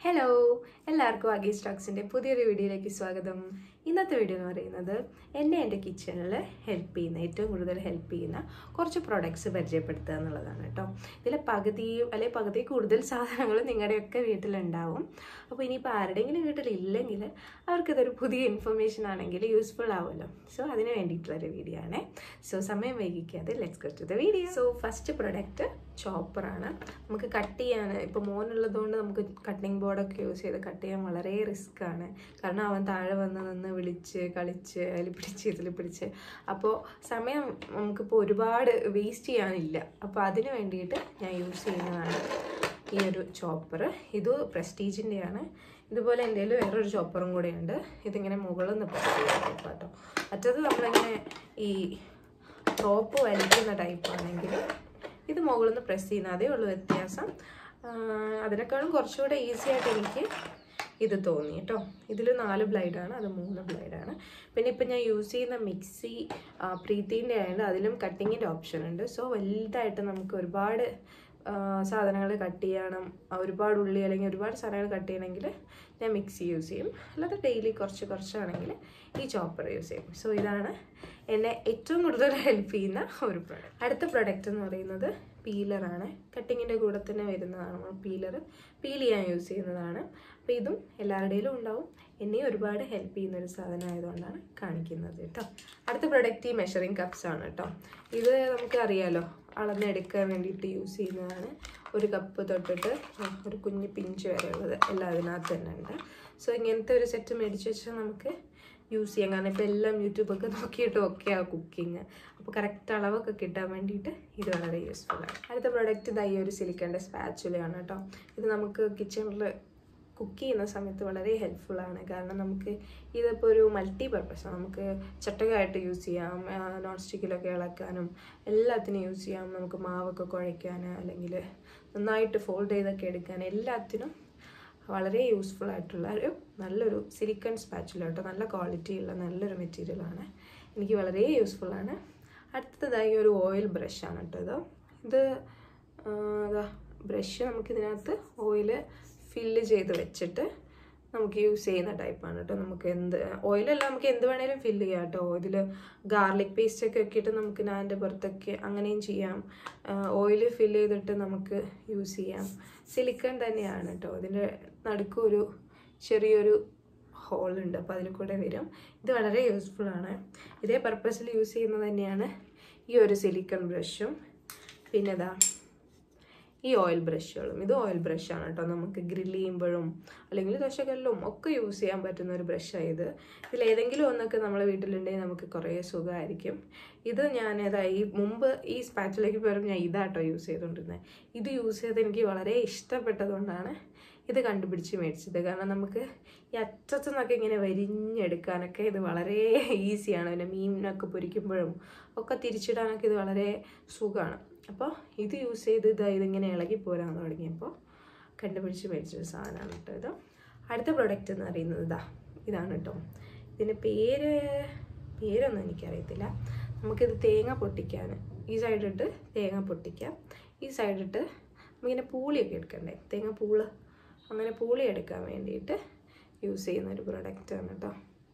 hello എല്ലാവർക്കും അഗി സ്റ്റോക്സിൻ്റെ പുതിയൊരു വീഡിയോയിലേക്ക് സ്വാഗതം ഇന്നത്തെ വീഡിയോ എന്ന് പറയുന്നത് എന്നെ എൻ്റെ കിച്ചണിൽ ഹെൽപ്പ് ചെയ്യുന്ന ഏറ്റവും കൂടുതൽ ഹെൽപ്പ് ചെയ്യുന്ന കുറച്ച് പ്രൊഡക്ട്സ് പരിചയപ്പെടുത്തുക എന്നുള്ളതാണ് കേട്ടോ ഇതിൽ പകുതിയും അല്ലെങ്കിൽ പകുതി കൂടുതൽ സാധനങ്ങൾ നിങ്ങളുടെയൊക്കെ വീട്ടിലുണ്ടാവും അപ്പോൾ ഇനിയിപ്പോൾ ആരുടെയെങ്കിലും വീട്ടിലില്ലെങ്കിൽ അവർക്കിതൊരു പുതിയ ഇൻഫർമേഷൻ ആണെങ്കിൽ യൂസ്ഫുൾ ആവുമല്ലോ സോ അതിന് വേണ്ടിയിട്ടുള്ളൊരു വീഡിയോ ആണ് സോ സമയം വൈകിക്കാതെ let's go to the video so first product ചോപ്പറാണ് നമുക്ക് കട്ട് ചെയ്യാൻ ഇപ്പോൾ മോനുള്ളതുകൊണ്ട് നമുക്ക് കട്ടിംഗ് ബോർഡൊക്കെ യൂസ് ചെയ്ത് കട്ട് ചെയ്യാൻ വളരെ റിസ്ക് ആണ് കാരണം അവൻ താഴെ വന്ന് നിന്ന് വിളിച്ച് കളിച്ച് അതിൽ പിടിച്ച് ഇതിൽ പിടിച്ച് അപ്പോൾ സമയം നമുക്കിപ്പോൾ ഒരുപാട് വേസ്റ്റ് ചെയ്യാനില്ല അപ്പോൾ അതിന് വേണ്ടിയിട്ട് ഞാൻ യൂസ് ചെയ്യുന്നതാണ് ഈ ഒരു ചോപ്പർ ഇത് പ്രസ്റ്റീജിൻ്റെയാണ് ഇതുപോലെ എൻ്റെ കയ്യിൽ വേറൊരു ചോപ്പറും കൂടെ ഉണ്ട് ഇതിങ്ങനെ മുകളിൽ നിന്ന് പ്രസ് ചെയ്യാൻ കേട്ടോ മറ്റത് നമ്മളിങ്ങനെ ഈ റോപ്പ് വലിക്കുന്ന ടൈപ്പാണെങ്കിൽ ഇത് മുകളിൽ നിന്ന് പ്രസ് ചെയ്യുന്ന അതേ ഉള്ളൂ വ്യത്യാസം അതിനേക്കാളും കുറച്ചുകൂടെ ഈസി ആയിട്ട് എനിക്ക് ഇത് തോന്നി കേട്ടോ ഇതിൽ നാല് ബ്ലൈഡാണ് അത് മൂന്ന് ബ്ലൈഡാണ് പിന്നെ ഇപ്പം ഞാൻ യൂസ് ചെയ്യുന്ന മിക്സി പ്രീത്തീൻ്റെ ആയതുകൊണ്ട് അതിലും കട്ടിങ്ങിൻ്റെ ഓപ്ഷൻ ഉണ്ട് സോ വലുതായിട്ട് നമുക്ക് ഒരുപാട് സാധനങ്ങൾ കട്ട് ചെയ്യണം ഒരുപാട് ഉള്ളി അല്ലെങ്കിൽ ഒരുപാട് സാധനങ്ങൾ കട്ട് ചെയ്യണമെങ്കിൽ ഞാൻ മിക്സി യൂസ് ചെയ്യും അല്ലാതെ ഡെയിലി കുറച്ച് കുറച്ചാണെങ്കിൽ ഈ ചോപ്പർ യൂസ് ചെയ്യും സോ ഇതാണ് എന്നെ ഏറ്റവും കൂടുതൽ ഹെൽപ്പ് ചെയ്യുന്ന ഒരു പ്രോഡക്റ്റ് അടുത്ത പ്രോഡക്റ്റ് എന്ന് പറയുന്നത് പീലറാണ് കട്ടിങ്ങിൻ്റെ കൂടെ തന്നെ വരുന്നതാണ് നമ്മൾ പീലർ പീൽ ചെയ്യാൻ യൂസ് ചെയ്യുന്നതാണ് അപ്പോൾ ഇതും എല്ലാവരുടെയിലും ഉണ്ടാവും എന്നെ ഒരുപാട് ഹെൽപ്പ് ചെയ്യുന്ന ഒരു സാധനം ആയതുകൊണ്ടാണ് കാണിക്കുന്നത് കേട്ടോ അടുത്ത പ്രൊഡക്റ്റ് ഈ മെഷറിംഗ് കപ്സ് ആണ് കേട്ടോ ഇത് നമുക്ക് അറിയാലോ അളന്നെടുക്കാൻ വേണ്ടിയിട്ട് യൂസ് ചെയ്യുന്നതാണ് ഒരു കപ്പ് തൊട്ടിട്ട് ഒരു കുഞ്ഞ് പിഞ്ച് വരെ ഉള്ളത് എല്ലാം അതിനകത്ത് തന്നെ ഉണ്ട് സോ ഇങ്ങനത്തെ ഒരു സെറ്റ് മേടിച്ച് വെച്ചാൽ നമുക്ക് യൂസ് ചെയ്യാം കാരണം ഇപ്പോൾ എല്ലാം യൂട്യൂബൊക്കെ നോക്കിയിട്ട് ഒക്കെയാണ് കുക്കിങ് അപ്പോൾ കറക്റ്റ് അളവൊക്കെ കിട്ടാൻ വേണ്ടിയിട്ട് ഇത് വളരെ യൂസ്ഫുൾ ആണ് അടുത്ത പ്രോഡക്റ്റ് ഇതായി ഒരു സിലിക്കൻ്റെ സ്പാച്ചുലയാണ് കേട്ടോ ഇത് നമുക്ക് കിച്ചണിൽ കുക്ക് ചെയ്യുന്ന സമയത്ത് വളരെ ഹെൽപ്ഫുൾ ആണ് കാരണം നമുക്ക് ഇതിപ്പോൾ ഒരു മൾട്ടി പർപ്പസാണ് നമുക്ക് ചട്ടകമായിട്ട് യൂസ് ചെയ്യാം നോൺ സ്റ്റിക്കിലൊക്കെ ഇളക്കാനും എല്ലാത്തിനും യൂസ് ചെയ്യാം നമുക്ക് മാവൊക്കെ കുഴയ്ക്കാൻ അല്ലെങ്കിൽ നന്നായിട്ട് ഫോൾഡ് ചെയ്തൊക്കെ എടുക്കാൻ എല്ലാത്തിനും വളരെ യൂസ്ഫുൾ ആയിട്ടുള്ള ഒരു നല്ലൊരു സിലിക്കൺ സ്പാച്ചുല കേട്ടോ നല്ല ക്വാളിറ്റിയുള്ള നല്ലൊരു മെറ്റീരിയലാണ് എനിക്ക് വളരെ യൂസ്ഫുൾ ആണ് അടുത്തതായി ഒരു ഓയിൽ ബ്രഷാണ് കേട്ടോ ഇത് ഇത് ബ്രഷ് നമുക്കിതിനകത്ത് ഓയിൽ ഫില്ല് ചെയ്ത് വെച്ചിട്ട് നമുക്ക് യൂസ് ചെയ്യുന്ന ടൈപ്പാണ് കേട്ടോ നമുക്ക് എന്ത് ഓയിലല്ല നമുക്ക് എന്ത് വേണേലും ഫില്ല് ചെയ്യാം കേട്ടോ ഇതിൽ ഗാർലിക് പേസ്റ്റ് ഒക്കെ ഇട്ടിട്ട് നമുക്ക് നാൻ്റെ പുറത്തൊക്കെ അങ്ങനെയും ചെയ്യാം ഓയിൽ ഫില്ല് ചെയ്തിട്ട് നമുക്ക് യൂസ് ചെയ്യാം സിലിക്കൺ തന്നെയാണ് കേട്ടോ ഇതിൻ്റെ നടുക്ക് ഒരു ചെറിയൊരു ഹോളുണ്ട് അപ്പോൾ അതിൽ കൂടെ വരും ഇത് വളരെ യൂസ്ഫുൾ ആണ് ഇതേ പർപ്പസിൽ യൂസ് ചെയ്യുന്നത് തന്നെയാണ് ഈ ഒരു സിലിക്കൺ ബ്രഷും പിന്നെ ഇതാ ഈ ഓയിൽ ബ്രഷുകളും ഇത് ഓയിൽ ബ്രഷാണ് കേട്ടോ നമുക്ക് ഗ്രില്ല് ചെയ്യുമ്പോഴും അല്ലെങ്കിൽ ദോശക്കല്ലും ഒക്കെ യൂസ് ചെയ്യാൻ പറ്റുന്ന ഒരു ബ്രഷാണ് ഇത് ഇതിൽ ഏതെങ്കിലും ഒന്നൊക്കെ നമ്മളെ വീട്ടിലുണ്ടെങ്കിൽ നമുക്ക് കുറേ സുഖമായിരിക്കും ഇത് ഞാൻ ഈ മുമ്പ് ഈ സ്പാച്ചിലേക്ക് പകരം ഞാൻ ഇതാട്ടോ യൂസ് ചെയ്തുകൊണ്ടിരുന്നത് ഇത് യൂസ് ചെയ്ത് എനിക്ക് വളരെ ഇഷ്ടപ്പെട്ടതുകൊണ്ടാണ് ഇത് കണ്ടുപിടിച്ച് മേടിച്ചത് കാരണം നമുക്ക് ഈ അറ്റത്തു നിന്നൊക്കെ ഇങ്ങനെ വരിഞ്ഞെടുക്കാനൊക്കെ ഇത് വളരെ ഈസിയാണ് പിന്നെ മീനിനൊക്കെ പൊരിക്കുമ്പോഴും ഒക്കെ തിരിച്ചിടാനൊക്കെ ഇത് വളരെ സുഖമാണ് അപ്പോൾ ഇത് യൂസ് ചെയ്ത് ഇതാ ഇതിങ്ങനെ ഇളകി പോരാൻ തുടങ്ങിയപ്പോൾ കണ്ടുപിടിച്ച് മേടിച്ചൊരു സാധനമാണ് കേട്ടോ ഇത് അടുത്ത പ്രൊഡക്റ്റ് എന്ന് പറയുന്നത് ഇതാ ഇതാണ് കേട്ടോ ഇതിൻ്റെ പേര് പേരൊന്നും എനിക്കറിയത്തില്ല നമുക്കിത് തേങ്ങ പൊട്ടിക്കാൻ ഈ സൈഡിട്ട് തേങ്ങ പൊട്ടിക്കാം ഈ സൈഡിട്ട് നമുക്കിങ്ങനെ പൂളിയൊക്കെ എടുക്കണ്ടേ തേങ്ങ പൂള് അങ്ങനെ പൂളി എടുക്കാൻ വേണ്ടിയിട്ട് യൂസ് ചെയ്യുന്ന ഒരു പ്രൊഡക്റ്റാണ് കേട്ടോ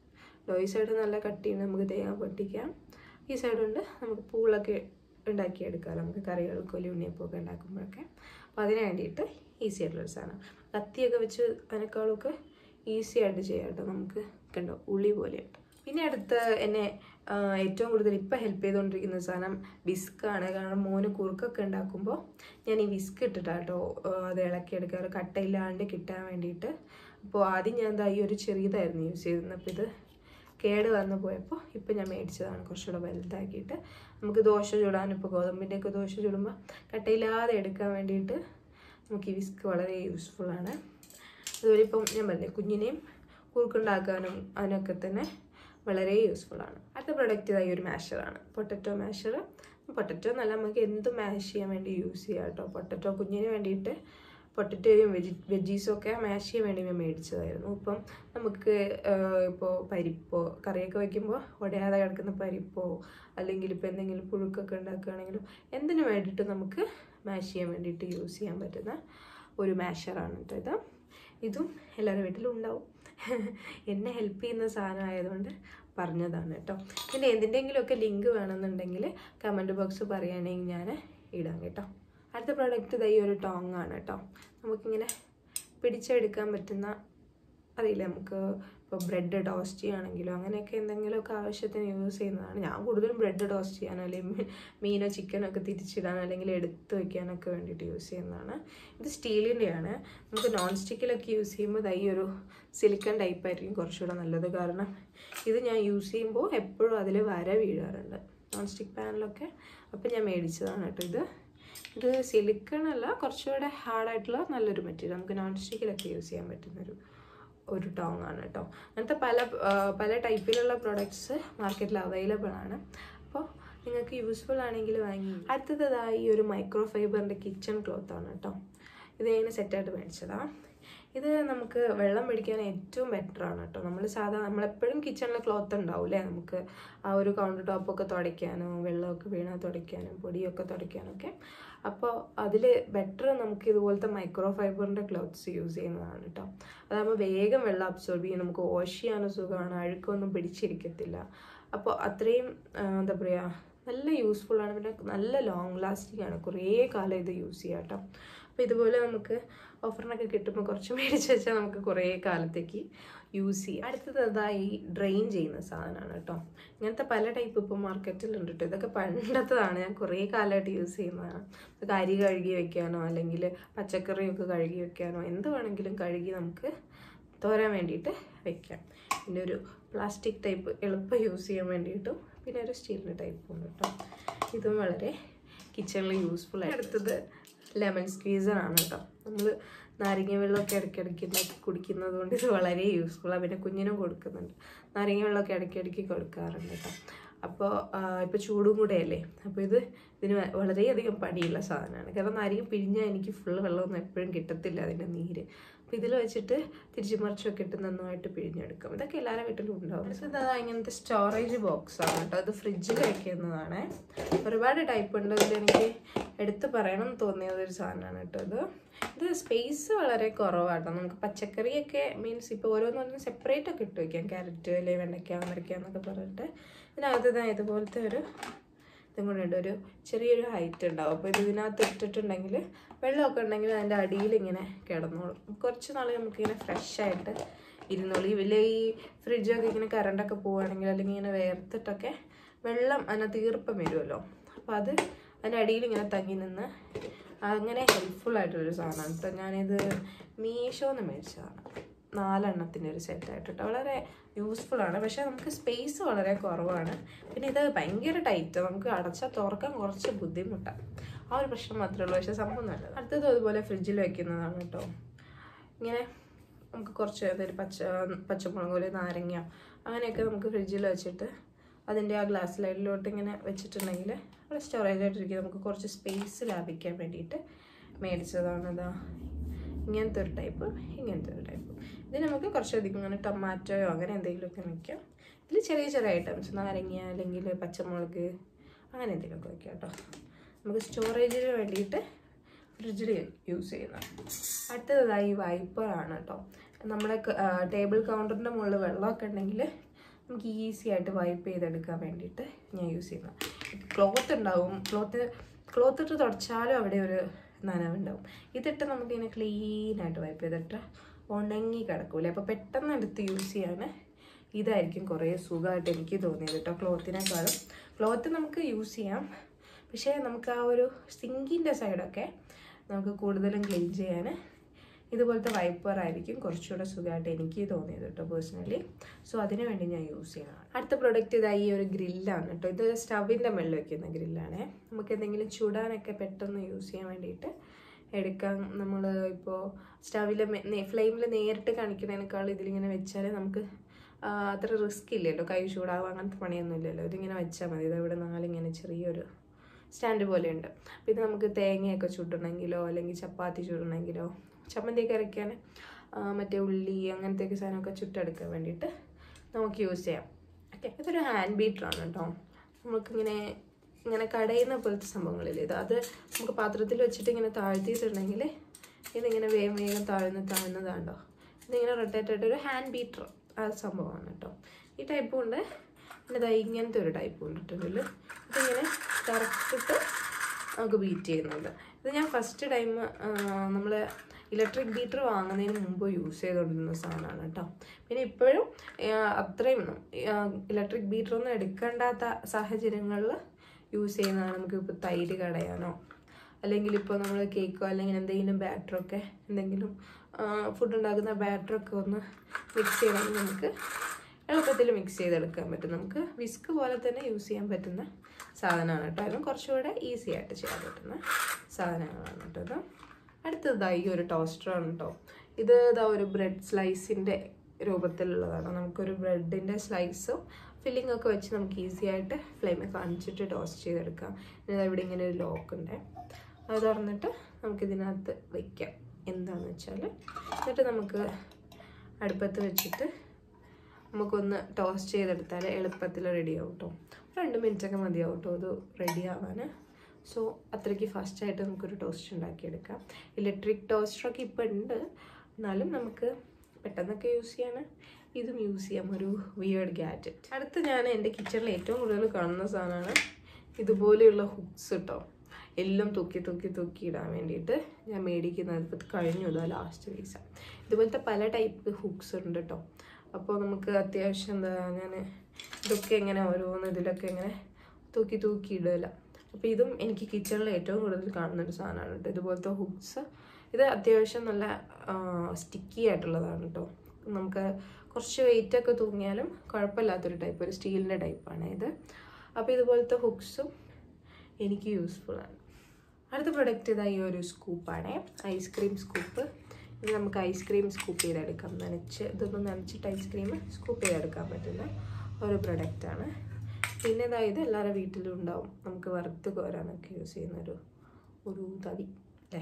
ഈ സൈഡ് നല്ല കട്ടിയുണ്ട് നമുക്ക് തേങ്ങ പൊട്ടിക്കാം ഈ സൈഡുണ്ട് നമുക്ക് പൂളൊക്കെ ഉണ്ടാക്കിയെടുക്കാം നമുക്ക് കറികൾക്കോ ഉണ്ണിയപ്പമൊക്കെ ഉണ്ടാക്കുമ്പോഴൊക്കെ അപ്പോൾ അതിന് വേണ്ടിയിട്ട് ഈസി ആയിട്ടുള്ളൊരു സാധനം കത്തിയൊക്കെ വെച്ച് അതിനേക്കാളൊക്കെ ഈസി ആയിട്ട് ചെയ്യാം കേട്ടോ നമുക്ക് കണ്ടോ ഉള്ളി പോലെയുണ്ട് പിന്നെ അടുത്ത് എന്നെ ഏറ്റവും കൂടുതൽ ഇപ്പം ഹെൽപ്പ് ചെയ്തുകൊണ്ടിരിക്കുന്ന സാധനം വിസ്ക്കാണ് കാരണം മോന് കുറുക്കൊക്കെ ഉണ്ടാക്കുമ്പോൾ ഞാൻ ഈ വിസ്ക് ഇട്ടിട്ടാണ് കേട്ടോ അത് ഇളക്കിയെടുക്കാറ് കട്ടയില്ലാണ്ട് കിട്ടാൻ വേണ്ടിയിട്ട് അപ്പോൾ ആദ്യം ഞാൻ എന്താ ഈ ഒരു ചെറിയതായിരുന്നു യൂസ് ചെയ്തിരുന്നത് അപ്പോൾ ഇത് കേട് വന്നു പോയപ്പോൾ ഇപ്പം ഞാൻ മേടിച്ചതാണ് കുറച്ചുകൂടെ വലുതാക്കിയിട്ട് നമുക്ക് ദോശ ചുടാനും ഇപ്പോൾ ഗോതമ്പിൻ്റെയൊക്കെ ദോശ ചുടുമ്പോൾ കട്ടയില്ലാതെ എടുക്കാൻ വേണ്ടിയിട്ട് നമുക്ക് ഈ വിസ്ക് വളരെ യൂസ്ഫുള്ളാണ് അതുപോലെ ഇപ്പം ഞാൻ പറഞ്ഞില്ലേ കുഞ്ഞിനെയും കുറുക്കുണ്ടാക്കാനും അതിനൊക്കെ തന്നെ വളരെ യൂസ്ഫുള്ളാണ് അടുത്ത പ്രൊഡക്റ്റ് ഇതായി ഒരു മാഷറാണ് പൊട്ടറ്റോ മാഷർ പൊട്ടറ്റോ എന്നല്ല നമുക്ക് എന്ത് മാഷ് ചെയ്യാൻ വേണ്ടി യൂസ് ചെയ്യാം കേട്ടോ പൊട്ടറ്റോ കുഞ്ഞിന് വേണ്ടിയിട്ട് പൊട്ടറ്റോയും വെജി വെജീസും ഒക്കെ മാഷ് ചെയ്യാൻ വേണ്ടി ഞാൻ മേടിച്ചതായിരുന്നു ഇപ്പം നമുക്ക് ഇപ്പോൾ പരിപ്പോ കറിയൊക്കെ വയ്ക്കുമ്പോൾ ഉടയാതെ കിടക്കുന്ന പരിപ്പോ അല്ലെങ്കിൽ ഇപ്പോൾ എന്തെങ്കിലും പുഴുക്കൊക്കെ ഉണ്ടാക്കുകയാണെങ്കിലും എന്തിനു വേണ്ടിയിട്ട് നമുക്ക് മാഷ് ചെയ്യാൻ വേണ്ടിയിട്ട് യൂസ് ചെയ്യാൻ പറ്റുന്ന ഒരു മാഷറാണ് കേട്ടോ ഇത് ഇതും എല്ലാവരുടെ വീട്ടിലും ഉണ്ടാവും എന്നെ ഹെൽപ്പ് ചെയ്യുന്ന സാധനം ആയതുകൊണ്ട് പറഞ്ഞതാണ് കേട്ടോ പിന്നെ എന്തിൻ്റെങ്കിലുമൊക്കെ ലിങ്ക് വേണമെന്നുണ്ടെങ്കിൽ കമൻറ്റ് ബോക്സ് പറയുകയാണെങ്കിൽ ഞാൻ ഇടാം കേട്ടോ അടുത്ത പ്രോഡക്റ്റ് ഇതായി ഒരു ടോങ് ആണ് കേട്ടോ നമുക്കിങ്ങനെ പിടിച്ചെടുക്കാൻ പറ്റുന്ന അറിയില്ല നമുക്ക് ഇപ്പോൾ ബ്രെഡ് ടോസ്റ്റ് ചെയ്യുകയാണെങ്കിലോ അങ്ങനെയൊക്കെ എന്തെങ്കിലുമൊക്കെ ആവശ്യത്തിന് യൂസ് ചെയ്യുന്നതാണ് ഞാൻ കൂടുതലും ബ്രെഡ് ടോസ്റ്റ് ചെയ്യാനോ അല്ലെങ്കിൽ മീനോ ചിക്കനോ ഒക്കെ തിരിച്ചിടാനോ അല്ലെങ്കിൽ എടുത്ത് വെക്കാനൊക്കെ വേണ്ടിയിട്ട് യൂസ് ചെയ്യുന്നതാണ് ഇത് സ്റ്റീലിൻ്റെയാണ് നമുക്ക് നോൺ സ്റ്റിക്കിലൊക്കെ യൂസ് ചെയ്യുമ്പോൾ ഈ ഒരു സിലിക്കൺ ടൈപ്പ് ആയിരിക്കും കുറച്ചുകൂടെ നല്ലത് കാരണം ഇത് ഞാൻ യൂസ് ചെയ്യുമ്പോൾ എപ്പോഴും അതിൽ വര വീഴാറുണ്ട് നോൺ സ്റ്റിക്ക് പാനിലൊക്കെ അപ്പം ഞാൻ മേടിച്ചതാണ് കേട്ടോ ഇത് ഇത് സിലിക്കൺ അല്ല കുറച്ചുകൂടെ ഹാർഡായിട്ടുള്ള നല്ലൊരു മെറ്റീരിയൽ നമുക്ക് നോൺ സ്റ്റിക്കിലൊക്കെ യൂസ് ചെയ്യാൻ പറ്റുന്നൊരു ഒരു ടോങ് ആണ് കേട്ടോ അങ്ങനത്തെ പല ആ, പല ടൈപ്പിലുള്ള പ്രൊഡക്ട്സ് മാർക്കറ്റിൽ അവൈലബിൾ ആണ് അപ്പോൾ നിങ്ങൾക്ക് യൂസ്ഫുൾ ആണെങ്കിൽ വാങ്ങി അടുത്തതായി ഈ ഒരു മൈക്രോ ഫൈബറിൻ്റെ കിച്ചൺ ക്ലോത്ത് ആണ് കേട്ടോ ഇത് ഞാൻ സെറ്റായിട്ട് മേടിച്ചതാണ് ഇത് നമുക്ക് വെള്ളം പിടിക്കാൻ ഏറ്റവും ബെറ്റർ ആണ് കേട്ടോ നമ്മൾ സാധാ നമ്മളെപ്പോഴും കിച്ചണിൽ ക്ലോത്ത് ഉണ്ടാവില്ലേ നമുക്ക് ആ ഒരു കൗണ്ടർ ടോപ്പൊക്കെ തുടയ്ക്കാനോ വെള്ളമൊക്കെ വീണാൽ തുടയ്ക്കാനും പൊടിയൊക്കെ തുടയ്ക്കാനൊക്കെ അപ്പോൾ അതിൽ ബെറ്റർ നമുക്ക് ഇതുപോലത്തെ മൈക്രോ ഫൈബറിൻ്റെ ക്ലോത്ത്സ് യൂസ് ചെയ്യുന്നതാണ് കേട്ടോ അതാകുമ്പോൾ വേഗം വെള്ളം അബ്സോർബ് ചെയ്യും നമുക്ക് വാഷ് ചെയ്യാനും സുഖമാണ് അഴുക്കൊന്നും പിടിച്ചിരിക്കത്തില്ല അപ്പോൾ അത്രയും ആ, എന്താ പറയുക നല്ല യൂസ്ഫുൾ ആണ് പിന്നെ നല്ല ലോങ് ലാസ്റ്റിംഗ് ആണ് കുറേ കാലം ഇത് യൂസ് ചെയ്യാം കേട്ടോ അപ്പോൾ ഇതുപോലെ നമുക്ക് ഓഫറിനൊക്കെ കിട്ടുമ്പോൾ കുറച്ച് മേടിച്ച് വെച്ചാൽ നമുക്ക് കുറേ കാലത്തേക്ക് യൂസ് ചെയ്യാം അടുത്തത് അതായി ഡ്രെയിൻ ചെയ്യുന്ന സാധനമാണ് കേട്ടോ ഇങ്ങനത്തെ പല ടൈപ്പ് ഇപ്പോൾ മാർക്കറ്റിലുണ്ട് കേട്ടോ ഇതൊക്കെ പണ്ടത്തതാണ് ഞാൻ കുറേ കാലമായിട്ട് യൂസ് ചെയ്യുന്നതാണ് നമുക്ക് അരി കഴുകി വെക്കാനോ അല്ലെങ്കിൽ പച്ചക്കറിയൊക്കെ കഴുകി വെക്കാനോ എന്ത് വേണമെങ്കിലും കഴുകി നമുക്ക് തോരാൻ വേണ്ടിയിട്ട് വെക്കാം പിന്നെ ഒരു പ്ലാസ്റ്റിക് ടൈപ്പ് എളുപ്പം യൂസ് ചെയ്യാൻ വേണ്ടിയിട്ടും പിന്നെ ഒരു സ്റ്റീലിൻ്റെ ടൈപ്പും ഉണ്ട് കേട്ടോ ഇതും വളരെ കിച്ചണിൽ യൂസ്ഫുൾ ആയി അടുത്തത് ലെമൺ സ്ക്വീസർ ആണ് കേട്ടോ നമ്മൾ നാരങ്ങ വെള്ളമൊക്കെ ഇടയ്ക്കിടയ്ക്ക് ഉണ്ടാക്കി കുടിക്കുന്നത് കൊണ്ട് ഇത് വളരെ യൂസ്ഫുള്ളാണ് പിന്നെ കുഞ്ഞിനും കൊടുക്കുന്നുണ്ട് നാരങ്ങ വെള്ളമൊക്കെ ഇടയ്ക്കിടയ്ക്ക് കൊടുക്കാറുണ്ട് കേട്ടോ അപ്പോൾ ഇപ്പോൾ ചൂടും കൂടെ അല്ലേ അപ്പോൾ ഇത് ഇതിന് വ- വളരെയധികം പണിയുള്ള സാധനമാണ് കാരണം നാരങ്ങ പിഴിഞ്ഞാൽ എനിക്ക് ഫുള്ള് വെള്ളമൊന്നും എപ്പോഴും കിട്ടത്തില്ല അതിൻ്റെ നീര് അപ്പോൾ ഇതിൽ വെച്ചിട്ട് തിരിച്ചു മറിച്ചൊക്കെ ഇട്ട് നന്നായിട്ട് പിഴിഞ്ഞെടുക്കും ഇതൊക്കെ എല്ലാവരുടെ വീട്ടിലും ഉണ്ടാവും ഇത് അതാ ഇങ്ങനത്തെ സ്റ്റോറേജ് ബോക്സ് ആണ് കേട്ടോ അത് ഫ്രിഡ്ജിൽ വെക്കുന്നതാണ് ഒരുപാട് ടൈപ്പ് ഉണ്ട് അതിൽ എനിക്ക് എടുത്ത് പറയണം എന്ന് തോന്നിയത് ഒരു സാധനമാണ് കേട്ടോ ഇത് ഇത് സ്പേസ് വളരെ കുറവാട്ടോ നമുക്ക് പച്ചക്കറിയൊക്കെ മീൻസ് ഇപ്പോൾ ഓരോന്നോരോന്ന് സെപ്പറേറ്റ് ഒക്കെ ഇട്ട് വയ്ക്കാം ക്യാരറ്റ് അല്ലെങ്കിൽ വെണ്ടയ്ക്ക അമരയ്ക്ക എന്നൊക്കെ പറഞ്ഞിട്ട് ഇതിനകത്ത് ഇതാ ഇതുപോലത്തെ ഒരു ഇതും കൂടെ ഉണ്ട് ഒരു ചെറിയൊരു ഹൈറ്റ് ഉണ്ടാവും അപ്പോൾ ഇത് ഇതിനകത്ത് ഇട്ടിട്ടുണ്ടെങ്കിൽ വെള്ളമൊക്കെ ഉണ്ടെങ്കിൽ അതിൻ്റെ അടിയിൽ ഇങ്ങനെ കിടന്നോളും കുറച്ച് നാൾ നമുക്കിങ്ങനെ ഫ്രഷ് ആയിട്ട് ഇരുന്നോളും ഈ വലിയ ഈ ഫ്രിഡ്ജൊക്കെ ഇങ്ങനെ കറണ്ടൊക്കെ പോവുകയാണെങ്കിൽ അല്ലെങ്കിൽ ഇങ്ങനെ വേർത്തിട്ടൊക്കെ വെള്ളം അതിനകത്ത് ഈർപ്പം വരുമല്ലോ അപ്പോൾ അത് അതിൻ്റെ അടിയിൽ ഇങ്ങനെ തങ്ങി നിന്ന് അങ്ങനെ ഹെൽപ്ഫുൾ ആയിട്ടുള്ളൊരു സാധനമാണ് കേട്ടോ ഞാനിത് മീഷോന്ന് മേടിച്ചതാണ് നാലെണ്ണത്തിൻ്റെ ഒരു സെറ്റായിട്ട് കേട്ടോ വളരെ യൂസ്ഫുൾ ആണ് പക്ഷേ നമുക്ക് സ്പേസ് വളരെ കുറവാണ് പിന്നെ ഇത് ഭയങ്കര ടൈറ്റ് നമുക്ക് അടച്ചാൽ തുറക്കാൻ കുറച്ച് ബുദ്ധിമുട്ടാണ് ആ ഒരു പ്രശ്നം മാത്രമേ ഉള്ളൂ പക്ഷേ സംഭവം നല്ലത് അടുത്തത് അതുപോലെ ഫ്രിഡ്ജിൽ വെക്കുന്നതാണ് കേട്ടോ ഇങ്ങനെ നമുക്ക് കുറച്ച് അതായത് പച്ച പച്ചമുളക് ഒരു നാരങ്ങ അങ്ങനെയൊക്കെ നമുക്ക് ഫ്രിഡ്ജിൽ വെച്ചിട്ട് അതിൻ്റെ ആ ഗ്ലാസ് ലൈഡിലോട്ട് ഇങ്ങനെ വെച്ചിട്ടുണ്ടെങ്കിൽ അവിടെ സ്റ്റോറേജ് ആയിട്ടിരിക്കും നമുക്ക് കുറച്ച് സ്പേസ് ലാഭിക്കാൻ വേണ്ടിയിട്ട് മേടിച്ചതാണ് ഇതാ ഇങ്ങനത്തെ ഒരു ടൈപ്പ് ഇങ്ങനത്തെ ഒരു ടൈപ്പ് ഇത് നമുക്ക് കുറച്ചധികം ഇങ്ങനെ ടൊമാറ്റോയോ അങ്ങനെ എന്തെങ്കിലുമൊക്കെ വയ്ക്കാം ഇതിൽ ചെറിയ ചെറിയ ഐറ്റംസ് നാരങ്ങ അല്ലെങ്കിൽ പച്ചമുളക് അങ്ങനെ എന്തെങ്കിലുമൊക്കെ വയ്ക്കാം കേട്ടോ നമുക്ക് സ്റ്റോറേജിന് വേണ്ടിയിട്ട് ഫ്രിഡ്ജിൽ യൂസ് ചെയ്യുന്നത് അടുത്തതായി വൈപ്പറാണ് കേട്ടോ നമ്മുടെ ടേബിൾ കൗണ്ടറിൻ്റെ മുകളിൽ വെള്ളമൊക്കെ ഉണ്ടെങ്കിൽ നമുക്ക് ഈസി ആയിട്ട് വൈപ്പ് ചെയ്തെടുക്കാൻ വേണ്ടിയിട്ട് ഞാൻ യൂസ് ചെയ്യുന്നത് ക്ലോത്ത് ഉണ്ടാവും ക്ലോത്ത് ക്ലോത്ത് ഇട്ട് തുടച്ചാലും അവിടെ ഒരു നനവുണ്ടാവും ഇതിട്ട് നമുക്കിങ്ങനെ ക്ലീൻ ആയിട്ട് വൈപ്പ് ചെയ്തിട്ട് ഉണങ്ങി കിടക്കൂലേ അപ്പോൾ പെട്ടെന്ന് എടുത്ത് യൂസ് ചെയ്യാൻ ഇതായിരിക്കും കുറേ സുഖമായിട്ട് എനിക്ക് തോന്നിയത് കേട്ടോ ക്ലോത്തിനേക്കാളും ക്ലോത്ത് നമുക്ക് യൂസ് ചെയ്യാം പക്ഷേ നമുക്ക് ആ ഒരു സിങ്കിൻ്റെ സൈഡൊക്കെ നമുക്ക് കൂടുതലും ക്ലീൻ ചെയ്യാൻ ഇതുപോലത്തെ വൈപ്പർ ആയിരിക്കും കുറച്ചുകൂടെ സുഖമായിട്ട് എനിക്ക് തോന്നിയത് കേട്ടോ പേഴ്സണലി സോ അതിന് വേണ്ടി ഞാൻ യൂസ് ചെയ്യുന്നതാണ് അടുത്ത പ്രൊഡക്റ്റ് ഇതായി ഈ ഒരു ഗ്രില്ലാണ് കേട്ടോ ഇത് സ്റ്റവിൻ്റെ മുകളിൽ വെക്കുന്ന ഗ്രില്ലാണ് നമുക്ക് എന്തെങ്കിലും ചുടാനൊക്കെ പെട്ടെന്ന് യൂസ് ചെയ്യാൻ വേണ്ടിയിട്ട് എടുക്കാം നമ്മൾ ഇപ്പോൾ സ്റ്റവിൽ ഫ്ലെയിമിൽ നേരിട്ട് കാണിക്കുന്നതിനേക്കാൾ ഇതിലിങ്ങനെ വെച്ചാൽ നമുക്ക് ആ, അത്ര റിസ്ക് ഇല്ലല്ലോ കൈ ചൂടാവും അങ്ങനത്തെ പണിയൊന്നും ഇല്ലല്ലോ ഇതിങ്ങനെ വെച്ചാൽ മതി ഇത് ഇവിടെ നാലിങ്ങനെ ചെറിയൊരു സ്റ്റാൻഡ് പോലെയുണ്ട് അപ്പോൾ ഇത് നമുക്ക് തേങ്ങയൊക്കെ ചുടണമെങ്കിലോ അല്ലെങ്കിൽ ചപ്പാത്തി ചുടണമെങ്കിലോ ചമ്മന്തിയൊക്കെ അരയ്ക്കാൻ ആ, മറ്റേ ഉള്ളി അങ്ങനത്തെയൊക്കെ സാധനമൊക്കെ ചുട്ടെടുക്കാൻ വേണ്ടിയിട്ട് നമുക്ക് യൂസ് ചെയ്യാം ഓക്കെ ഇതൊരു ഹാൻഡ് ബീറ്ററാണ് കേട്ടോ നമുക്കിങ്ങനെ ഇങ്ങനെ കടയുന്ന പോലത്തെ സംഭവങ്ങളില്ലേ ഇത് അത് നമുക്ക് പാത്രത്തിൽ വെച്ചിട്ട് ഇങ്ങനെ താഴ്ത്തിയിട്ടുണ്ടെങ്കിൽ ഇതിങ്ങനെ വേഗം വേഗം താഴ്ന്ന് താഴ്ന്നതാണ്ടോ ഇതിങ്ങനെ റൊട്ടേറ്റ് ആയിട്ട് ഒരു ഹാൻഡ് ബീറ്റർ ആ സംഭവമാണ് കേട്ടോ ഈ ടൈപ്പും ഉണ്ട് പിന്നെ ഇതാ ഇങ്ങനത്തെ ഒരു ടൈപ്പും ഉണ്ട് കേട്ടോ ഇതിൽ ഇതിങ്ങനെ കറക്റ്റിട്ട് നമുക്ക് ബീറ്റ് ചെയ്യുന്നുണ്ട് ഇത് ഞാൻ ഫസ്റ്റ് ടൈം നമ്മൾ ഇലക്ട്രിക് ബീറ്റർ വാങ്ങുന്നതിന് മുമ്പ് യൂസ് ചെയ്തുകൊണ്ടിരുന്ന സാധനമാണ് കേട്ടോ പിന്നെ ഇപ്പോഴും ആ, അത്രയും ഇലക്ട്രിക് ബീറ്റർ ഒന്നും എടുക്കേണ്ടാത്ത സാഹചര്യങ്ങളിൽ യൂസ് ചെയ്യുന്നതാണ് നമുക്ക് ഇപ്പോൾ തൈര് കടയാനോ അല്ലെങ്കിൽ ഇപ്പോൾ നമ്മൾ കേക്കോ അല്ലെങ്കിൽ എന്തെങ്കിലും ബാറ്ററൊക്കെ എന്തെങ്കിലും ഫുഡ് ഉണ്ടാക്കുന്ന ബാറ്ററൊക്കെ ഒന്ന് മിക്സ് ചെയ്താൽ നമുക്ക് എളുപ്പത്തിൽ മിക്സ് ചെയ്തെടുക്കാൻ പറ്റും നമുക്ക് വിസ്ക് പോലെ തന്നെ യൂസ് ചെയ്യാൻ പറ്റുന്ന സാധനമാണ് കേട്ടോ അതും കുറച്ചുകൂടെ ഈസി ആയിട്ട് ചെയ്യാൻ പറ്റുന്ന സാധനങ്ങളാണ് കേട്ടോ ഇത് അടുത്തത് ഈ ഒരു ടോസ്റ്ററാണ് കേട്ടോ ഇത് ഇതാ ഒരു ബ്രെഡ് സ്ലൈസിൻ്റെ രൂപത്തിലുള്ളതാണ് നമുക്കൊരു ബ്രെഡിൻ്റെ സ്ലൈസും ഫില്ലിംഗ് ഒക്കെ വെച്ച് നമുക്ക് ഈസി ആയിട്ട് ഫ്ലെയിമിൽ കാണിച്ചിട്ട് ടോസ്റ്റ് ചെയ്തെടുക്കാം പിന്നെ ദാ ഇവിടെ ഇങ്ങനെ ഒരു ലോക്ക് ഉണ്ട് അത് തുറന്നിട്ട് നമുക്കിതിനകത്ത് വയ്ക്കാം എന്താണെന്ന് വെച്ചാൽ എന്നിട്ട് നമുക്ക് അടുപ്പത്ത് വെച്ചിട്ട് നമുക്കൊന്ന് ടോസ്റ്റ് ചെയ്തെടുത്താൽ എളുപ്പത്തിൽ റെഡി ആവും കേട്ടോ രണ്ട് മിനിറ്റൊക്കെ മതിയാവും കേട്ടോ ഇത് റെഡി ആവാൻ സോ അത്രയ്ക്ക് ഫാസ്റ്റായിട്ട് നമുക്കൊരു ടോസ്റ്റ് ഉണ്ടാക്കിയെടുക്കാം ഇലക്ട്രിക് ടോസ്റ്ററൊക്കെ ഇപ്പോൾ ഉണ്ട് എന്നാലും നമുക്ക് പെട്ടെന്നൊക്കെ യൂസ് ചെയ്യാൻ ഇതും യൂസ് ചെയ്യാം ഒരു വിയേർഡ് ഗാഡ്ജറ്റ് അടുത്ത് ഞാൻ എൻ്റെ കിച്ചണിൽ ഏറ്റവും കൂടുതൽ കാണുന്ന സാധനമാണ് ഇതുപോലെയുള്ള ഹുക്സ് കേട്ടോ എല്ലാം തൂക്കി തൂക്കി തൂക്കി ഇടാൻ വേണ്ടിയിട്ട് ഞാൻ മേടിക്കുന്നത് ഇപ്പം കഴിഞ്ഞു ഇതാ ലാസ്റ്റ് പീസ ഇതുപോലത്തെ പല ടൈപ്പ് ഹുക്സ് ഉണ്ട് കേട്ടോ അപ്പോൾ നമുക്ക് അത്യാവശ്യം എന്താ ഞാൻ ഇതൊക്കെ ഇങ്ങനെ ഓരോന്ന് ഇതിലൊക്കെ ഇങ്ങനെ തൂക്കി തൂക്കി ഇടില്ല അപ്പോൾ ഇതും എനിക്ക് കിച്ചണിൽ ഏറ്റവും കൂടുതൽ കാണുന്ന ഒരു സാധനമാണ് കേട്ടോ ഇതുപോലത്തെ ഹുക്സ് ഇത് അത്യാവശ്യം നല്ല സ്റ്റിക്കി ആയിട്ടുള്ളതാണ് കേട്ടോ നമുക്ക് കുറച്ച് വെയിറ്റ് ഒക്കെ തൂങ്ങിയാലും കുഴപ്പമില്ലാത്തൊരു ടൈപ്പ് ഒരു സ്റ്റീലിൻ്റെ ടൈപ്പാണ് ഇത് അപ്പോൾ ഇതുപോലത്തെ ഹുക്സും എനിക്ക് യൂസ്ഫുൾ ആണ് അടുത്ത പ്രൊഡക്റ്റ് ഇതാ ഈ ഒരു സ്കൂപ്പാണ് ഐസ്ക്രീം സ്കൂപ്പ് ഇത് നമുക്ക് ഐസ്ക്രീം സ്കൂപ്പ് ചെയ്തെടുക്കാം നനച്ച് ഇതൊന്നും നനച്ചിട്ട് ഐസ്ക്രീം സ്കൂപ്പ് ചെയ്തെടുക്കാൻ പറ്റുന്ന ഒരു പ്രൊഡക്റ്റാണ് പിന്നെ ഇതാ ഇത് എല്ലാവരുടെ വീട്ടിലും ഉണ്ടാവും നമുക്ക് വറുത്ത് കോരാനൊക്കെ യൂസ് ചെയ്യുന്ന ഒരു ഒരു തവി അല്ലേ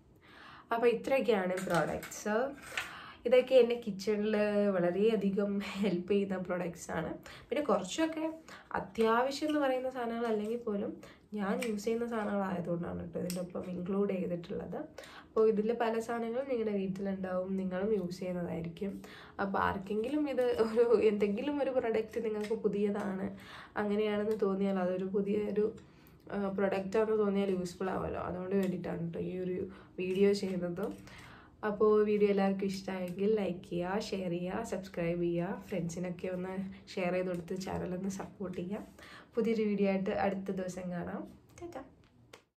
അപ്പോൾ ഇത്രയൊക്കെയാണ് പ്രോഡക്റ്റ്സ് ഇതൊക്കെ എൻ്റെ കിച്ചണിൽ വളരെയധികം ഹെൽപ്പ് ചെയ്യുന്ന പ്രോഡക്റ്റ്സ് ആണ് പിന്നെ കുറച്ചൊക്കെ അത്യാവശ്യം എന്ന് പറയുന്ന സാധനങ്ങൾ അല്ലെങ്കിൽ പോലും ഞാൻ യൂസ് ചെയ്യുന്ന സാധനങ്ങളായതുകൊണ്ടാണ് കേട്ടോ ഇതിൻ്റെ ഒപ്പം ഇൻക്ലൂഡ് ചെയ്തിട്ടുള്ളത് അപ്പോൾ ഇതിൽ പല സാധനങ്ങളും നിങ്ങളുടെ വീട്ടിലുണ്ടാവും നിങ്ങളും യൂസ് ചെയ്യുന്നതായിരിക്കും അപ്പോൾ ആർക്കെങ്കിലും ഇത് ഒരു എന്തെങ്കിലും ഒരു പ്രൊഡക്റ്റ് നിങ്ങൾക്ക് പുതിയതാണ് അങ്ങനെയാണെന്ന് തോന്നിയാൽ അതൊരു പുതിയൊരു പ്രൊഡക്റ്റാണെന്ന് തോന്നിയാൽ യൂസ്ഫുൾ ആവുമല്ലോ അതുകൊണ്ട് വേണ്ടിയിട്ടാണ് കേട്ടോ ഈ ഒരു വീഡിയോ ചെയ്യുന്നത് അപ്പോൾ വീഡിയോ എല്ലാവർക്കും ഇഷ്ടമായെങ്കിൽ ലൈക്ക് ചെയ്യുക ഷെയർ ചെയ്യുക സബ്സ്ക്രൈബ് ചെയ്യുക ഫ്രണ്ട്സിനൊക്കെ ഒന്ന് ഷെയർ ചെയ്ത് കൊടുത്ത് ചാനലൊന്ന് സപ്പോർട്ട് ചെയ്യുക പുതിയൊരു വീഡിയോ ആയിട്ട് അടുത്ത ദിവസം കാണാം ടാറ്റാ